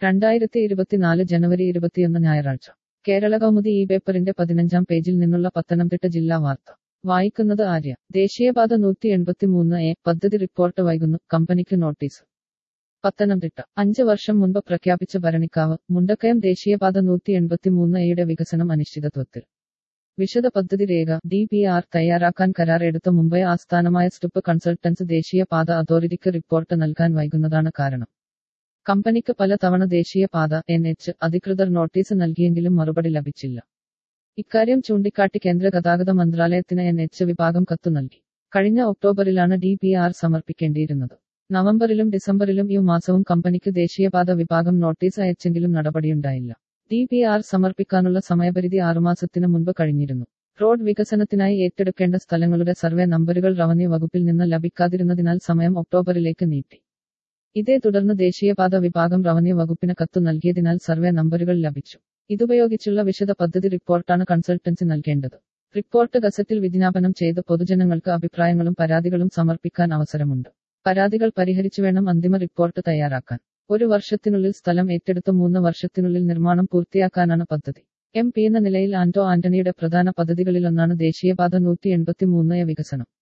രണ്ടായിരത്തി ഇരുപത്തിനാല് ജനുവരി ഇരുപത്തിയൊന്ന് ഞായറാഴ്ച കേരള കൗമുദി ഈ പേപ്പറിന്റെ പതിനഞ്ചാം പേജിൽ നിന്നുള്ള പത്തനംതിട്ട ജില്ലാ വാർത്ത വായിക്കുന്നത് ആര്യ ദേശീയപാത നൂറ്റി എൺപത്തിമൂന്ന് എ പദ്ധതി റിപ്പോർട്ട് വൈകുന്നു കമ്പനിക്ക് നോട്ടീസ് പത്തനംതിട്ട അഞ്ച് വർഷം മുൻപ് പ്രഖ്യാപിച്ച ഭരണിക്കാവ് മുണ്ടക്കയം ദേശീയപാത നൂറ്റി എൺപത്തിമൂന്ന് എയുടെ വികസനം അനിശ്ചിതത്വത്തിൽ വിശദ പദ്ധതി രേഖ ഡി പി ആർ തയ്യാറാക്കാൻ കരാർ എടുത്ത മുംബൈ ആസ്ഥാനമായ സ്റ്റുപ്പ് കൺസൾട്ടൻസ് ദേശീയപാത അതോറിറ്റിക്ക് റിപ്പോർട്ട് നൽകാൻ വൈകുന്നതാണ് കാരണം കമ്പനിക്ക് പല തവണ ദേശീയപാത എൻ എച്ച് അധികൃതർ നോട്ടീസ് നൽകിയെങ്കിലും മറുപടി ലഭിച്ചില്ല ഇക്കാര്യം ചൂണ്ടിക്കാട്ടി കേന്ദ്ര ഗതാഗത മന്ത്രാലയത്തിന് എൻ എച്ച് വിഭാഗം കത്തു നൽകി കഴിഞ്ഞ ഒക്ടോബറിലാണ് ഡി പി ആർ സമർപ്പിക്കേണ്ടിയിരുന്നത് നവംബറിലും ഡിസംബറിലും ഈ മാസവും കമ്പനിക്ക് ദേശീയപാത വിഭാഗം നോട്ടീസ് അയച്ചെങ്കിലും നടപടിയുണ്ടായില്ല ഡി പി ആർ സമർപ്പിക്കാനുള്ള സമയപരിധി ആറുമാസത്തിന് മുൻപ് കഴിഞ്ഞിരുന്നു റോഡ് വികസനത്തിനായി ഏറ്റെടുക്കേണ്ട സ്ഥലങ്ങളുടെ സർവേ നമ്പറുകൾ റവന്യൂ വകുപ്പിൽ നിന്ന് ലഭിക്കാതിരുന്നതിനാൽ സമയം ഒക്ടോബറിലേക്ക് നീട്ടി ഇതേ തുടർന്ന് ദേശീയപാത വിഭാഗം റവന്യൂ വകുപ്പിന് കത്തു നൽകിയതിനാൽ സർവേ നമ്പറുകൾ ലഭിച്ചു ഇതുപയോഗിച്ചുള്ള വിശദ പദ്ധതി റിപ്പോർട്ടാണ് കൺസൾട്ടൻസി നൽകേണ്ടത് റിപ്പോർട്ട് ഗസറ്റിൽ വിജ്ഞാപനം ചെയ്ത് പൊതുജനങ്ങൾക്ക് അഭിപ്രായങ്ങളും പരാതികളും സമർപ്പിക്കാൻ അവസരമുണ്ട് പരാതികൾ പരിഹരിച്ചു വേണം അന്തിമ റിപ്പോർട്ട് തയ്യാറാക്കാൻ ഒരു വർഷത്തിനുള്ളിൽ സ്ഥലം ഏറ്റെടുത്ത് മൂന്ന് വർഷത്തിനുള്ളിൽ നിർമ്മാണം പൂർത്തിയാക്കാനാണ് പദ്ധതി എം പി എന്ന നിലയിൽ ആന്റോ ആന്റണിയുടെ പ്രധാന പദ്ധതികളിലൊന്നാണ് ദേശീയപാത നൂറ്റി എൺപത്തിമൂന്ന് വികസനം